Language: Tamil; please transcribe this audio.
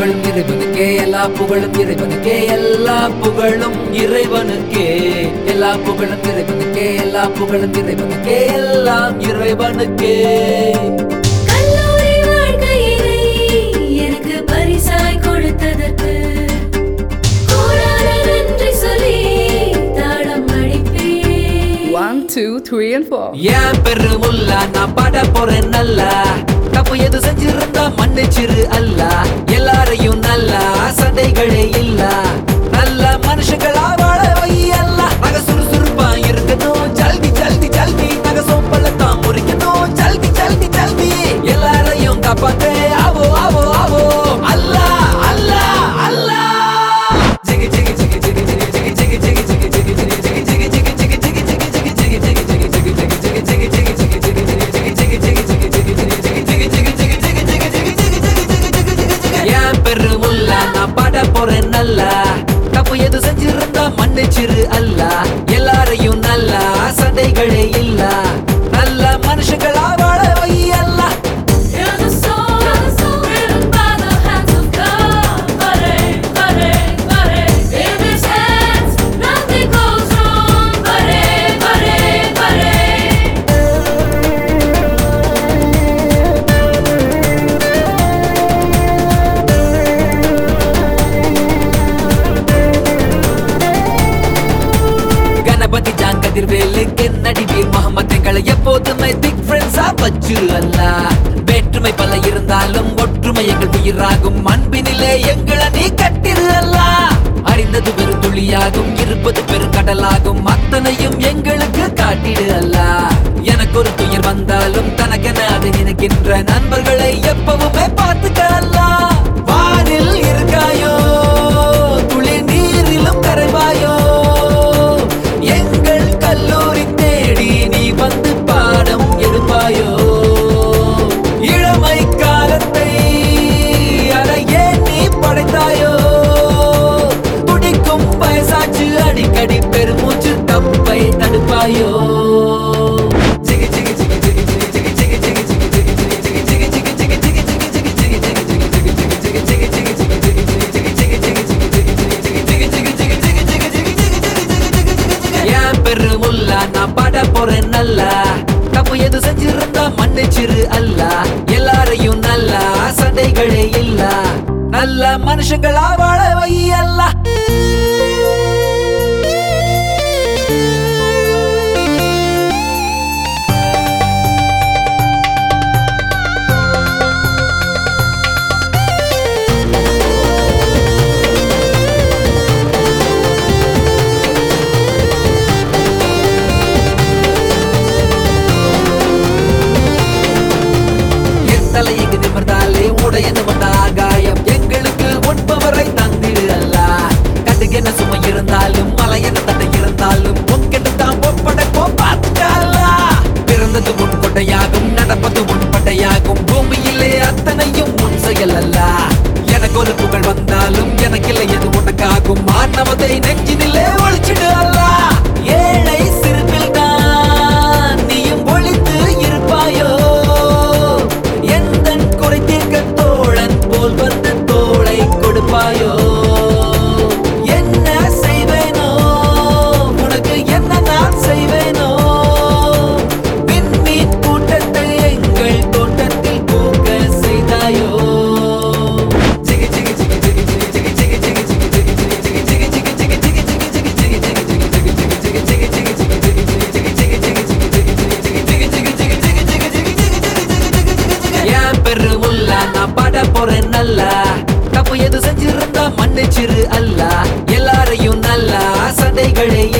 புகழும் இறைவனுக்கே எல்லா புகழும் இறைவனுக்கே எல்லா புகழும் இறைவனுக்கே எல்லா புகழும் இறைவனுக்கே எல்லா புகழும் இறைவனுக்கே எல்லாம் இறைவனுக்கே கல்லூரி வாழ்க்கையினை எனக்கு பரிசாய் கொடுத்ததற்கு கோடான நன்றி சொல்லி தாளம் அடிப்பேன் One, two, three, and four. ஏன் பெருமுல்லா நான் பாட போறேன் நல்லா தப்பு எது செஞ்சிருந்தா மன்னிச்சிரு அல்ல எல்லாரையும் நல்லா சண்டைகளே இல்ல நல்ல மனுஷங்களா வாழ வை அல்ல நக சுறுசுறுப்பா இருக்கணும் ஜல்தி ஜல்தி ஜல்தி நக சோம்பலத்தான் முறிக்கணும் ஜல்தி ஜல்தி ஜல்தி எல்லாரையும் காப்பாத்தே ஆவோ ஆவோ ஆவோ அல்லா அல்லா அல்லா ஜிகி ஜிகி ஜிகி ஜிகி ஜிகி ஜிகி ஜிகி ஜிகி ஜிகி ஜிகி ஜிகி ஜிகி ஜிகி ஜிகி ஜிகி ஏன் பெருமுல்லா நான் பாட போறேன் நல்லா தப்பு எது செஞ்சிருந்தா மன்னிச்சிரு அல்ல எல்லாரையும் நல்லா சண்டைகளே இல்ல நல்ல மனுஷங்களா வாழ வை அல்ல Hear the song written by the hands of God. Buddy, buddy, buddy. In His hands, nothing goes wrong. Buddy, buddy, buddy. Ganapathi ஜாங்கதிர்வேலு கென்னடி வீர் முகமது எங்களை எப்போதுமே திக் ஃப்ரெண்ட்ஸா வச்சிரு அல்ல வேற்றுமை பல இருந்தாலும் ஒற்றுமை எங்கள் உயிராகும் அன்பினிலே எங்களை நீ கட்டிரு அல்ல அறிந்தது பெரும் துளியாகும் இருப்பது பெருங்கடலாகும் அத்தனையும் எங்களுக்கு காட்டிடு அல்ல எனக்கு ஒரு துயர் வந்தாலும் தனக்கென அதை நினைக்கின்ற நண்பர்களை எப்பவுமே பார்த்துக்க அல்ல வானில் இருக்காயோ துளி நீரிலும் கரைவாயோ எங்கள் கல்லூரி தேடி நீ வந்து பாடம் எடுப்பாயோ இளமை காலத்தை அறையே நீ படைத்தாயோ துடிக்கும் வயசாச்சு அடிக்கடி பெருமூச்சு தப்பை தடுப்பாயோ ஜிகி ஜிகி ஜிகி ஜிகி ஜிகி ஜிகி ஜிகி ஜிகி ஜிகி ஜிகி ஜிகி ஜிகி ஜிகி ஜிகி ஜிகி ஜிகி ஏன் பெருமுல்லா நான் பாட போறேன் நல்லா தப்பு எது செஞ்சிருந்தா மன்னிச்சிரு அல்ல எல்லாரையும் நல்லா சண்டைகளே இல்ல நல்ல மனுஷங்களா வாழ வை அல்ல என் தலையங்கு நிமிர்ந்தாலே உடையது வந்த ஆகாயம் எங்களுக்கு உண்பவரை தந்திடு அல்ல கட்டுக்கு என்ன சுமை இருந்தாலும் மலை என்ன தட்டை இருந்தாலும் உங்கெட்டு தான் ஒப்படைப்போம் பார்த்துக்கல்லா பிறந்தது உன் கொட்டையாகும் நடப்பது உன் பட்டையாகும் பூமியிலே அத்தனையும் உன் செயல் அல்ல எனக்கு ஒரு புகழ் வந்தாலும் எனக்கில்லை எது உனக்காகும் மாணவதை நெஞ்சினிலே ஒழிச்சிடு அல்ல ஏழை சிறுப்பில் தான் நீயும் ஒழித்து இருப்பாயோ எந்தன் குறை தீர்க்க தோழன் போல் வந்து தோளை கொடுப்பாயோ என்ன செய்வேனோ உனக்கு என்ன நான் செய்வேனோ விண்மீன் கூட்டத்தை எங்கள் தோட்டத்தில் பூக்க செய்தாயோ ஜிகி ஜிகி ஜிகி ஜிகி ஜிகி ஜிகி ஜிகி ஜிகி ஜிகி ஜிகி ஜிகி ஜிகி ஜிகி ஜிகி ஏன் பெருமுல்லா நான் பாட போறேன் நல்லா தப்பு எது செஞ்சிருந்தா மன்னிச்சிரு அல்ல எல்லாரையும் நல்லா சண்டைகளே